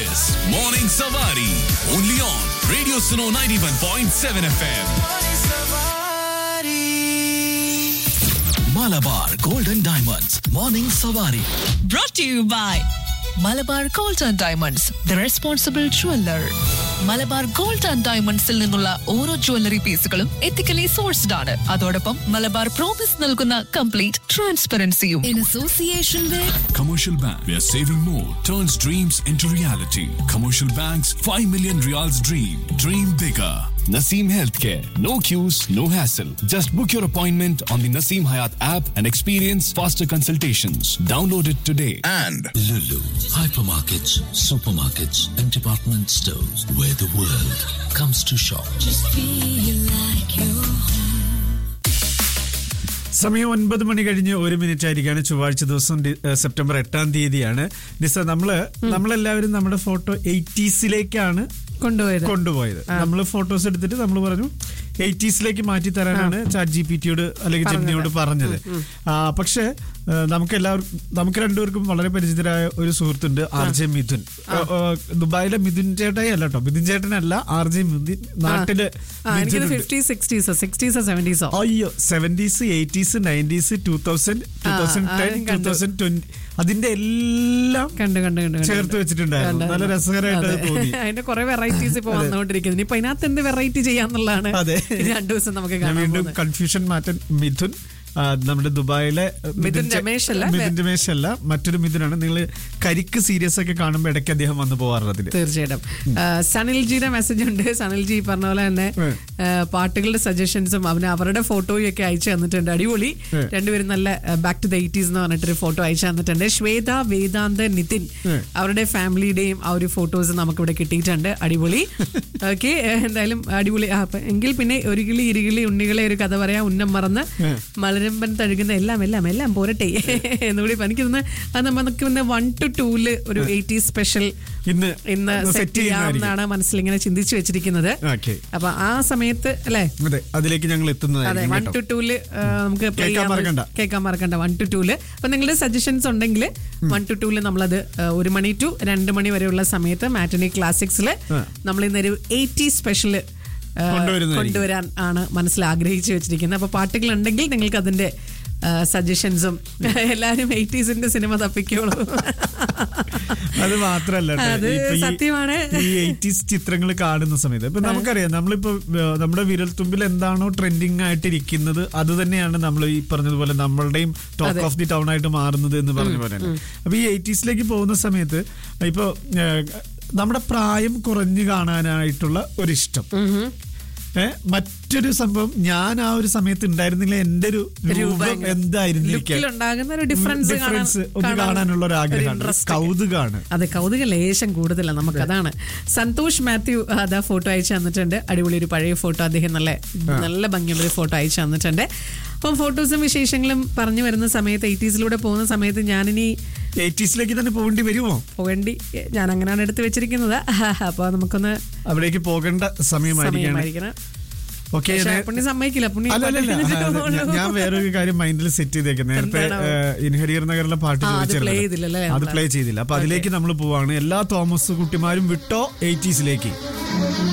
is Morning Savari. Only on Radio Suno 91.7 FM. Malabar Golden Diamonds. Morning Savari. brought to you by Malabar gold and diamonds the responsible jeweller Malabar gold and ഡയമണ്ട്സിൽ നിന്നുള്ള ഓരോ jewellery പീസുകളും ethically sourced ആണ് അതോടൊപ്പം Malabar promise നൽകുന്ന complete ട്രാൻസ്പെറൻസിയും in association with Commercial Bank, where saving more turns dreams into reality. Commercial Bank's 5 million reals dream. Dream bigger. Naseem Healthcare. No queues, no hassle. Just book your appointment on the Naseem Hayat app and experience faster consultations. Download it today. and Lulu, hypermarkets, supermarkets, and department stores where the world comes to shop. സമയം ഒൻപത് മണി കഴിഞ്ഞ് ഒരു minute ആയിരിക്കാണ് ചൊവ്വാഴ്ച ദിവസം D- ഏഹ് September എട്ടാം തീയതിയാണ് നിസ നമ്മള് നമ്മളെല്ലാവരും നമ്മുടെ ഫോട്ടോ എയ്റ്റീസിലേക്കാണ് കൊണ്ടുപോയത് കൊണ്ടുപോയത് നമ്മൾ ഫോട്ടോസ് എടുത്തിട്ട് നമ്മൾ പറഞ്ഞു എയ്റ്റീസിലേക്ക് മാറ്റി തരാനാണ് ചാറ്റ് ജി പി ടിയോട് അല്ലെങ്കിൽ ജിമ്മിയോട് പറഞ്ഞത് ആ, പക്ഷേ ആ, നമുക്ക് എല്ലാവർക്കും നമുക്ക് രണ്ടുപേർക്കും വളരെ പരിചിതരായ ഒരു സുഹൃത്തുണ്ട് ആർ ജെ മിഥുൻ ആ, ആ, ദുബായിലെ മിഥുൻ ചേട്ടായി അല്ല കേട്ടോ മിഥുൻ ചേട്ടനല്ല ആർ ജെ മിഥുൻ നാട്ടില് ആ എനിക്കിത് മിഥുനുണ്ട്. ഫിഫ്റ്റി സിക്സ്റ്റീസോ സിക്സ്റ്റീസോ സെവൻറ്റീസോ അയ്യോ seventies eighties nineties two thousand two thousand ten അതും ടൂ കണ്ടു. തൗസൻഡ് ട്വന്റി അതിന്റെ എല്ലാം കണ്ടു കണ്ടു കണ്ടു കണ്ടു. ചേർത്ത് വെച്ചിട്ടുണ്ടായിരുന്നു കണ്ടു, നല്ല കണ്ടു. രസകരമായിട്ട് അത് അതെ. തോന്നി അതിന്റെ കുറെ വെറൈറ്റീസ് ഇപ്പൊ വന്നുകൊണ്ടിരിക്കുന്നു ഇനിയിപ്പൊ അതിനകത്ത് എന്ത് വെറൈറ്റി ചെയ്യാന്നുള്ളതാണ് അതെ ഇനി രണ്ടു ദിവസം നമുക്ക് ഞാൻ കാണാൻ വീണ്ടും പോകുന്നത്. കൺഫ്യൂഷൻ മാറ്റാൻ മിഥുൻ ആ, നമ്മുടെ ദുബായിലെ മിഥുൻ ചെ- രമേശ് അല്ല, മിഥുൻ രമേശ് അല്ല മറ്റൊരു മിഥുനാണ് നിങ്ങൾ കരിക്ക് സീരിയസ് ഒക്കെ കാണുമ്പോൾ ഇടയ്ക്ക് അദ്ദേഹം വന്നു പോവാറുണ്ട് അതില് തീർച്ചയായിട്ടും ആ, സനിൽജിയുടെ മെസ്സേജ് ഉണ്ട് സനിൽജി ഈ പറഞ്ഞ പോലെ തന്നെ ഉം. ആ, പാട്ടുകളുടെ സജഷൻസും അവന് അവരുടെ ഫോട്ടോയും ഒക്കെ അയച്ചു തന്നിട്ടുണ്ട് അടിപൊളി ഉം. രണ്ടുപേരും നല്ല ബാക്ക് ടു ദ എയ്റ്റീസ് എന്ന് പറഞ്ഞിട്ടൊരു ഫോട്ടോ അയച്ചു തന്നിട്ടുണ്ട് ശ്വേത വേദാന്ത് നിതിൻ ഉം. അവരുടെ ഫാമിലിയുടെയും ആ ഒരു ഫോട്ടോസ് നമുക്ക് ഇവിടെ കിട്ടിയിട്ടുണ്ട് അടിപൊളി ഓക്കെ എന്തായാലും അടിപൊളി ആ, അപ്പൊ എങ്കിൽ പിന്നെ ഒരു കിളി ഇരുകിളി ഉണ്ണികളെ ഒരു കഥ പറയാം ഉന്നം മറന്ന് ഉം. മലരമ്പൻ തഴുകുന്ന എല്ലാം എല്ലാം എല്ലാം പോരട്ടെ എന്നുകൂടി എനിക്ക് തോന്നുന്നു അത് നമുക്ക് ഇന്ന് വൺ ടു ടൂല് ഒരു എയ്റ്റി സ്പെഷ്യൽ ഇന്ന് ഇന്ന് ഒന്ന് set സെറ്റ് ചെയ്യുന്നതായിരിക്കും. ചെയ്യാമെന്നാണ് മനസ്സിൽ ഇങ്ങനെ ചിന്തിച്ചു വെച്ചിരിക്കുന്നത് Okay. അപ്പൊ ആ സമയത്ത് അല്ലെ അതെ അതിലേക്ക് ഞങ്ങൾ അതെ എത്തുന്നതായിരിക്കും വൺ കേട്ടോ. ടു ടൂല് നമുക്ക് play കേൾക്കാൻ ചെയ്യാൻ- മറക്കണ്ട. കേൾക്കാൻ മറക്കണ്ട വൺ ടു ടൂല് അപ്പൊ നിങ്ങളുടെ സജഷൻസ് ഉണ്ടെങ്കിൽ വൺ ടു ടൂല് നമ്മളത് ആ, ഒരു മണി ടു രണ്ട് മണി വരെയുള്ള സമയത്ത് മാറ്റനി ക്ലാസിക്സില് ആ. നമ്മൾ ഇന്നൊരു എയ്റ്റി സ്പെഷ്യൽ കൊണ്ടുവരുന്നതായിരിക്കും. കൊണ്ടുവരാൻ ആണ് മനസ്സിൽ ആഗ്രഹിച്ചു വെച്ചിരിക്കുന്നത് അപ്പൊ പാട്ടുകൾ ഉണ്ടെങ്കിൽ നിങ്ങൾക്ക് അതിന്റെ സജഷൻസും എല്ലാരും എയ്റ്റീസിന്റെ സിനിമ തപ്പിക്കോളൂ അത് മാത്രല്ല കേട്ടോ. അത് ഇപ്പൊ ഈ- സത്യമാണ്. ഈ എയ്റ്റീസ് ചിത്രങ്ങൾ കാണുന്ന സമയത്ത് ഇപ്പൊ നമുക്കറിയാം നമ്മളിപ്പോ ഏഹ്, നമ്മുടെ വിരൽത്തുമ്പിൽ എന്താണോ ട്രെൻഡിങ് ആയിട്ട് ഇരിക്കുന്നത് അത് തന്നെയാണ് നമ്മൾ ഈ പറഞ്ഞതുപോലെ നമ്മളുടെയും ടോക്ക് ഓഫ് ദി ടൗൺ ആയിട്ട് മാറുന്നത് എന്ന് പറഞ്ഞ പോലെ തന്നെ. അപ്പൊ ഈ എയ്റ്റീസിലേക്ക് പോകുന്ന സമയത്ത് ഇപ്പൊ ഏഹ്, നമ്മുടെ പ്രായം കുറഞ്ഞു കാണാനായിട്ടുള്ള ഒരിഷ്ടം ഏ മറ്റൊരു സംഭവം ഞാൻ ആ ഒരു സമയത്ത് ഉണ്ടായിരുന്നില്ല എന്റെ ഒരു രൂപം എന്തായിരുന്നിരിക്കാം ലുക്കിലുണ്ടാകുന്ന ഒരു ഡിഫറൻസ് ഡിഫറൻസ് ഒന്ന് കാണാനുള്ള ഒരു ആഗ്രഹമാണ് കൗതുകമാണ് അതെ കൗതുക ലേശം കൂടുതലാണ് നമുക്ക് അതാണ് സന്തോഷ് മാത്യു അതാ ഫോട്ടോ അയച്ചു തന്നിട്ടുണ്ട് അടിപൊളി ഒരു പഴയ ഫോട്ടോ അദ്ദേഹം നല്ല നല്ല ഭംഗിയുള്ള ഒരു ഫോട്ടോ അയച്ചു തന്നിട്ടുണ്ട് അപ്പം ഫോട്ടോസും വിശേഷങ്ങളും പറഞ്ഞു വരുന്ന സമയത്ത് എയ്റ്റീസിലൂടെ പോകുന്ന സമയത്ത് ഞാനിനി എയ്റ്റീസിലേക്ക് തന്നെ പോകേണ്ടി വരുമോ പോകേണ്ടി ഞാൻ അങ്ങനെയാണ് എടുത്ത് വെച്ചിരിക്കുന്നത് അപ്പൊ നമുക്കൊന്ന് അവിടേക്ക് പോകേണ്ട സമയമായിരിക്കണം സമയമായിരിക്കണം ഓക്കെ പക്ഷേ പുണ്ണി സമ്മതിക്കില്ല പുണ്ണി അല്ല അല്ല, അല്ല. പണ്ട് അത് ഞാൻ- ഞാൻ വേറൊരു കാര്യം മൈൻഡിൽ സെറ്റ് ചെയ്തേക്കും നേരത്തെ എന്താണ്? ഏഹ്, ഇൻഹരിയർ നഗറിലെ പാട്ട് ആ, അത് ചോദിച്ചിരുന്നല്ലോ. play ചെയ്തില്ലല്ലേ അത് നമ്മള്? പ്ലേ ചെയ്തില്ല അപ്പൊ അതിലേക്ക് നമ്മൾ പോവാണ് എല്ലാ തോമസ് കുട്ടിമാരും വിട്ടോ എയ്റ്റീസിലേക്ക്